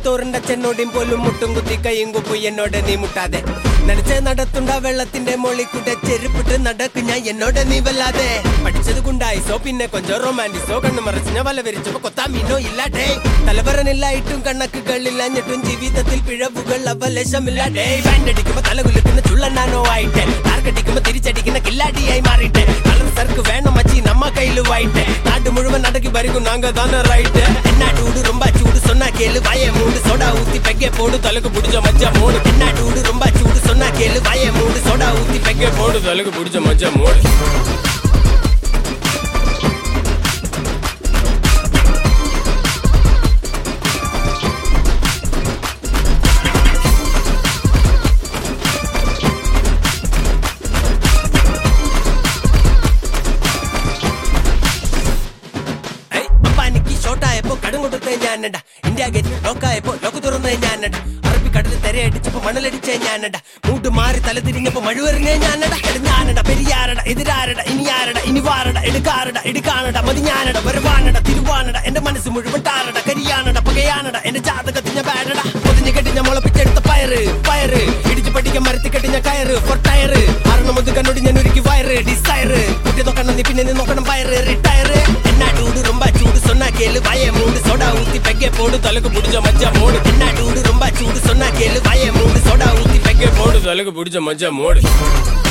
കോയമ്പത്തൂറിന്റെ ചെന്നോടിയും പോലും മുട്ടും കുത്തി കൈയും കുപ്പു എന്നോട് നീ മുട്ടാതെ നടിച്ച നടത്തുണ്ട വെള്ളത്തിന്റെ മോളിക്കൂടെ ചെരുപ്പിട്ട് നടക്ക് ഞാൻ എന്നോട് നീ വല്ലാതെ പഠിച്ചത് കുണ്ടായിസോ പിന്നെ കൊഞ്ചോ റൊമാൻറ്റിസോ കണ്ണു മറച്ചിന വല വരിച്ചപ്പോ കൊത്താമീനോ ഇല്ലാടേ തലവരനില്ലായിട്ടും കണക്കുകളില്ലാഞ്ഞിട്ടും ജീവിതത്തിൽ പിഴവുകൾ അവലശമില്ലാടേ ബാൻഡ് അടിക്കുമ്പോ തല കുലുക്കുന്ന ചുള്ളനാനോ ആയിട്ട് ടാർഗടിക്കുമ്പോ തിരിച്ചടിക്കുന്ന കില്ലാടിയായി മാറിയിട്ട് കളർ സർക്ക് വേണം മച്ചി നമ്മ കയ്യില് വായിട്ട് നാട് മുഴുവൻ നടക്കി വരിക്കും നാങ്ക தானே ரைட்டு என்ன டூடு ரொம்ப சூடு சொன்னா கேளு வாய மூடு சோடா ஊத்தி பெக்கே போடு தலைக்கு பிடிச்ச மச்சா மூடு என்ன டூடு ரொம்ப சூடு சொன்னா கேளு வாய மூடு சோடா ஊத்தி பெக்கே போடு தலைக்கு பிடிச்ச மச்சா மூடு ഏയ്, അപ്പാനിക്ക് ഷോട്ടായപ്പോ കടം കൊടുത്തേ ഞാനട ഇന്ത്യ ഗേറ്റ് ലോക്കായപ്പോ ലോക്ക് തുറന്നേ ഞാനട അറബിക്കടലിൽ തെരയടിച്ചപ്പോ മണലടിച്ചേ ഞാനട മൂട്ട് മാറി തല തിരിഞ്ഞപ്പോ മഴുവെറിഞ്ഞേ ഞാനട എട് ഞാനട പെരിയാരട എതിരാരട ഇനി ആരട ഇനി വാരട എടുക്കാരട എടുക്കാനട മതി ഞാനട വരവാനട തിരുവാനട എന്റെ മനസ്സ് മുഴുവൻ ടാറട കരിയാനട പകയാനട എന്റെ ജാതകത്തിഞ്ഞ ബാഡട പൊതിഞ്ഞ് കെട്ടിഞ്ഞ മുളപ്പിച്ചെടുത്ത പയറ് പയറ് ഇടിച്ചു പഠിക്കാൻ മരത്തി കെട്ടിഞ്ഞ കയറ് ഫോർ ടയറ് ആറണം മുതൽ കണ്ണോടി ഞാൻ ഒരുക്കി വയറ് ഡിസൈറ് കുട്ടി നോക്കണം നീ പിന്നെ നീ നോക്കണം പയറ് റിട്ടയറ് എന്നാ ഡൂഡ് ரொம்ப சூடு சொன்னா கேளு வாய மூடு சோடா ஊத்தி பெக்கே போடு தலைக்கு பிடிச்ச மச்சா மூடு என்ன டூடு ரொம்ப சூடு சொன்னா கேளு வாய மூடு சோடா ஊத்தி பெக்கே போடு தலைக்கு பிடிச்ச மச்சா மூடு